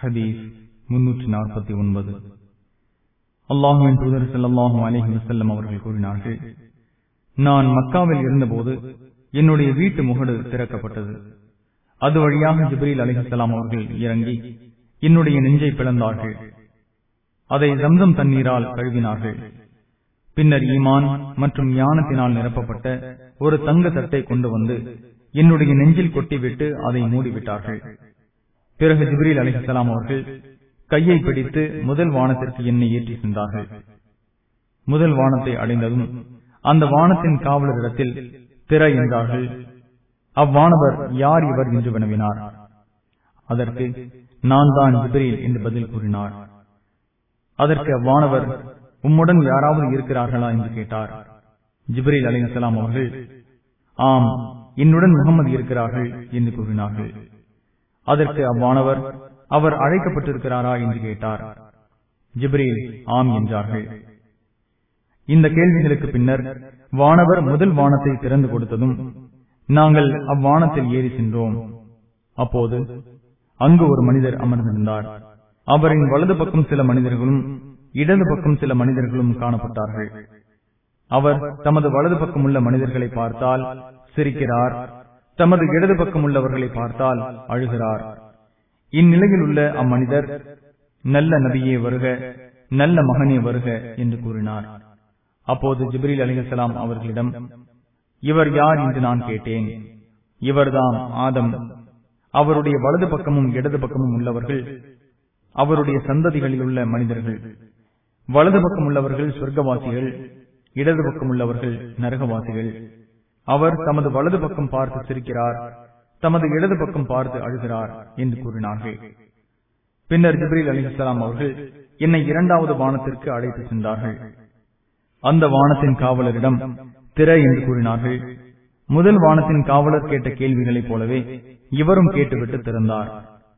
ஹதீஸ் முன்னூற்றி நாற்பத்தி ஒன்பது அல்லாஹுவின் தூதர் செல்லல்லாஹும் அலிஹி வசல்லம் அவர்கள் கூறினார்கள் நான் மக்காவில் இருந்தபோது என்னுடைய வீட்டு முகடு திறக்கப்பட்டது அது வழியாக ஜிப்ரீல் அலிஹலாம் அவர்கள் இறங்கி என்னுடைய நெஞ்சை பிளந்தார்கள் அதை ஜம்சம் தண்ணீரால் கழுவினார்கள் பின்னர் ஈமான் மற்றும் ஞானத்தினால் நிரப்பப்பட்ட ஒரு தங்க தட்டை கொண்டு வந்து என்னுடைய நெஞ்சில் கொட்டிவிட்டு அதை மூடிவிட்டார்கள் பிறகு ஜிப்ரீல் அலிஹலாம் அவர்கள் கையை பிடித்து முதல் வானத்திற்கு என்னை ஏற்றி சென்றார்கள் முதல் வானத்தை அடைந்ததும் அந்த வானத்தின் காவலரிடத்தில் திற என்றார்கள் அவ்வானவர் யார் இவர் என்று வினவினார் அதற்கு நான் தான் ஜிப்ரீல் என்று பதில் கூறினார் அதற்கு அவ்வானவர் உம்முடன் யாராவது இருக்கிறார்களா என்று கேட்டார் ஜிப்ரீல் அலிசலாம் அவர்கள் ஆம் என்னுடன் முகமது இருக்கிறார்கள் என்று கூறினார்கள் அதற்கு அவ்வானவர் அவர் அழைக்கப்பட்டிருக்கிறாரா என்று கேட்டார் ஜிப்ரீல் ஆம் என்றார்கள் இந்த கேள்விகளுக்கு பின்னர் வானவர் முதல் வானத்தை திறந்து கொடுத்ததும் நாங்கள் அவ்வானத்தில் ஏறி சென்றோம் அப்போது அங்கு ஒரு மனிதர் அமர்ந்திருந்தார் அவரின் வலது பக்கம் சில மனிதர்களும் இடது பக்கம் சில மனிதர்களும் காணப்பட்டார்கள் அவர் தமது வலது பக்கம் உள்ள மனிதர்களை பார்த்தால் சிரிக்கிறார் தமது இடது பக்கம் உள்ளவர்களை பார்த்தால் அழுகிறார் இந்நிலையில் உள்ள அம்மனிதர் நல்ல நபியே வருக நல்ல மகனே வருக என்று கூறினார் அப்போது ஜிப்ரீல் அலிகலாம் அவர்களிடம் இவர் யார் என்று நான் கேட்டேன் இவர்தான் ஆதம் அவருடைய வலது பக்கமும் இடது பக்கமும் உள்ளவர்கள் அவருடைய சந்ததிகளில் உள்ள மனிதர்கள் வலது பக்கம் உள்ளவர்கள் சொர்க்கவாசிகள் இடது பக்கம் உள்ளவர்கள் நரகவாசிகள் அவர் தமது வலது பக்கம் பார்த்து சிரிக்கிறார் தமது இடது பக்கம் பார்த்து அழுகிறார் என்று கூறினார்கள் பின்னர் ஜிப்ரீல் அலிஹலாம் அவர்கள் என்னை இரண்டாவது வானத்திற்கு அழைத்து சென்றார்கள் அந்த வானத்தின் காவலரிடம் திற என்று கூறினார்கள் முதல் வானத்தின் காவலர் கேட்ட கேள்விகளைப் போலவே இவரும் கேட்டுவிட்டு திறந்தார்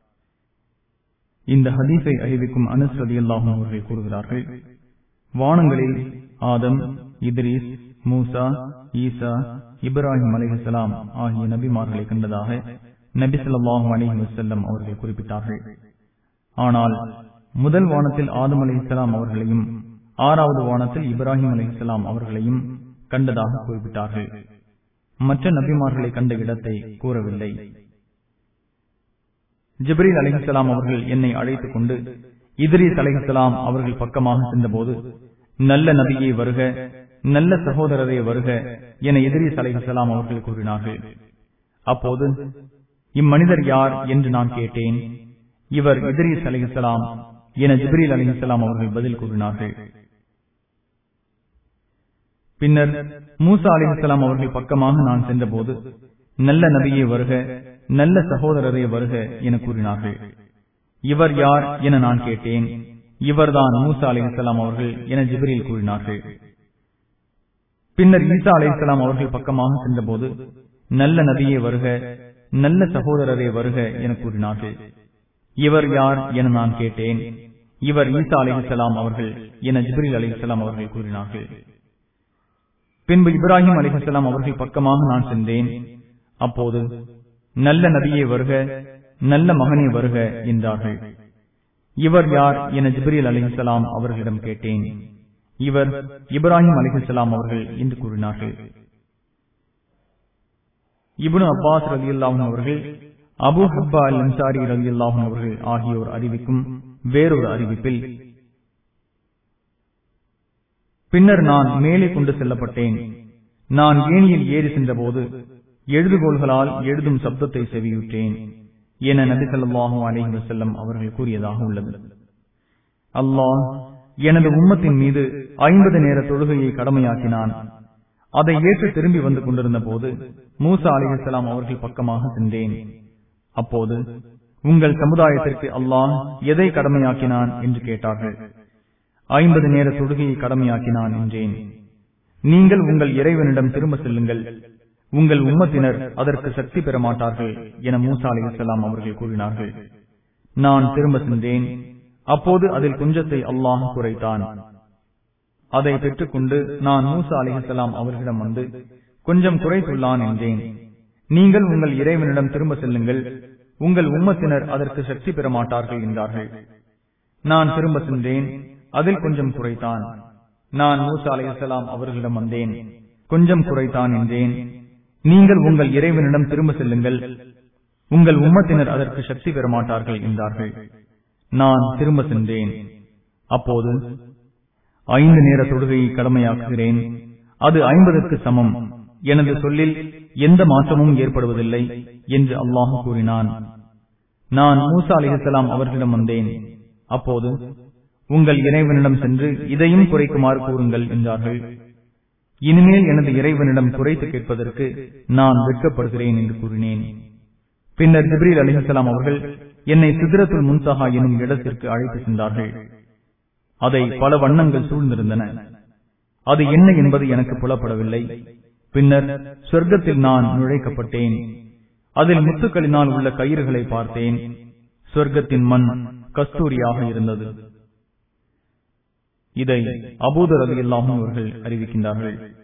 இந்த ஹதீஸை அறிவிக்கும் அனுஸ் ரதியல்லாஹும் அவர்கள் கூறுகிறார்கள் வானங்களில் ஆதம் இத்ரீஸ் மூசா ஈசா இப்ராஹிம் அலிஹலாம் ஆகிய நபிமார்களை கண்டதாக நபி சொல்லாஹும் அலிஹி வசல்லம் அவர்கள் குறிப்பிட்டார்கள் ஆனால் முதல் வானத்தில் ஆதம் அலிஹலாம் அவர்களையும் ஆறாவது வானத்தில் இப்ராஹிம் அலிஹலாம் அவர்களையும் கண்டதாக குறிப்பிட்டார்கள் மற்ற நபிமார்களை கண்ட இடத்தை கூறவில்லை ஜிப்ரீல் அலிஹலாம் அவர்கள் என்னை அழைத்துக் கொண்டு இத்ரீஸ் அலிஹலாம் அவர்கள் பக்கமாக சென்றபோது நல்ல நபியை வருக நல்ல சகோதரரை வருக என எதிரிஸ் அலிஹலாம் அவர்கள் கூறினார்கள் அப்போது இம்மனிதர் யார் என்று நான் கேட்டேன் இவர் எதிரிஸ் அலிஹலாம் என ஜிப்ரீல் அலிஹலாம் அவர்கள் பதில் கூறினார்கள் பின்னர் மூசா அலிஹலாம் அவர்கள் பக்கமாக நான் சென்றபோது நல்ல நபியை வருக நல்ல சகோதரரை வருக என கூறினார்கள் இவர் யார் என நான் கேட்டேன் இவர்தான் மூசா அலிஹலாம் அவர்கள் என ஜிப்ரீல் கூறினார்கள் பின்னர் ஈசா அலிஸ்லாம் அவர்கள் பக்கமாக சென்றபோது நல்ல நபியை வருக நல்ல சகோதரரை வருக என கூறினார்கள் இவர் யார் என நான் கேட்டேன் இவர் ஈசா அலிஹலாம் அவர்கள் என ஜிப்ரீல் அலிஹலாம் அவர்கள் கூறினார்கள் பின்பு இப்ராஹிம் அலிஹலாம் அவர்கள் பக்கமாக நான் சென்றேன் அப்போது நல்ல நபியை வருக நல்ல மகனே வருக என்றார்கள் இவர் யார் என ஜிப்ரீல் அலிஹலாம் அவர்களிடம் கேட்டேன் இவர் இப்ராஹிம் அலிஹலாம் அவர்கள் என்று கூறினார்கள் இபுனு அப்பாஸ் ரவி அல்லாஹும் அவர்கள் அபு ஹப்பா அல் அன்சாரி ரவி அல்லாஹும் அவர்கள் ஆகியோர் அறிவிக்கும் வேறொரு அறிவிப்பில் பின்னர் நான் மேலே கொண்டு செல்லப்பட்டேன் நான் ஏனியில் ஏறி சென்றபோது எழுதுகோள்களால் எழுதும் சப்தத்தை செவியுற்றேன் என நபி சொல்லாஹும் அலிஹி வசல்லம் அவர்கள் கூறியதாக உள்ளது அல்லாஹ் எனது உம்மத்தின் மீது ஐம்பது நேர தொழுகையை கடமையாக்கினான் அதை ஏற்று திரும்பி வந்து கொண்டிருந்த போது மூசா அலிஹலாம் அவர்கள் பக்கமாக சென்றேன் அப்போது உங்கள் சமுதாயத்திற்கு அல்லாஹ் எதை கடமையாக்கினான் என்று கேட்டார்கள் ஐம்பது நேர தொழுகையை கடமையாக்கினான் என்றேன் நீங்கள் உங்கள் இறைவனிடம் திரும்ப செல்லுங்கள் உங்கள் உம்மத்தினர் அதற்கு சக்தி பெற மாட்டார்கள் என மூசா அலிஹலாம் அவர்கள் கூறினார்கள் நான் திரும்ப சென்றேன் அப்போது அதில் குஞ்சத்தை அல்லாஹ் குறைத்தான் அதை பெற்றுக்கொண்டு நான் மூசா அலிஹலாம் அவர்களிடம் வந்து கொஞ்சம் குறைத்துள்ளான் என்றேன் நீங்கள் உங்கள் இறைவனிடம் திரும்ப செல்லுங்கள் உங்கள் உம்மத்தினர் அதற்கு சக்தி பெற மாட்டார்கள் என்றார்கள் நான் திரும்ப சென்றேன் அதில் கொஞ்சம் குறைத்தான் நான் மூசா அலையாம் அவர்களிடம் வந்தேன் கொஞ்சம் குறைத்தான் என்றேன் நீங்கள் உங்கள் இறைவனிடம் திரும்ப செல்லுங்கள் உங்கள் உம்மத்தினர் அதற்கு சக்தி பெற மாட்டார்கள் என்றார்கள் நான் திரும்ப சென்றேன் அப்போது ஐந்து நேர தொழுகையை கடமையாக்குகிறேன் அது ஐம்பதற்கு சமம் எனது சொல்லில் எந்த மாற்றமும் ஏற்படுவதில்லை என்று அல்லாஹ் கூறினான் நான் மூசா அலிஹலாம் அவர்களிடம் வந்தேன் அப்போது உங்கள் இறைவனிடம் சென்று இதையும் குறைக்குமாறு கூறுங்கள் என்றார்கள் இனிமேல் எனது இறைவனிடம் குறைத்து கேட்பதற்கு நான் வெட்கப்படுகிறேன் என்று கூறினேன் பின்னர் ஜிப்ரீல் அலிஹலாம் அவர்கள் என்னை சித்திரத்துல் முன்சஹா எனும் இடத்திற்கு அழைத்து சென்றார்கள் அதை பல வண்ணங்கள் சூழ்ந்திருந்தன அது என்ன என்பது எனக்கு புலப்படவில்லை பின்னர் சொர்க்கத்தில் நான் நுழைக்கப்பட்டேன் அதில் முத்துக்களினால் உள்ள கயிறுகளை பார்த்தேன் சொர்க்கத்தின் மண் கஸ்தூரியாக இருந்தது இதை அபூதர் அலி அல்லாஹும் அவர்கள் அறிவிக்கின்றார்கள்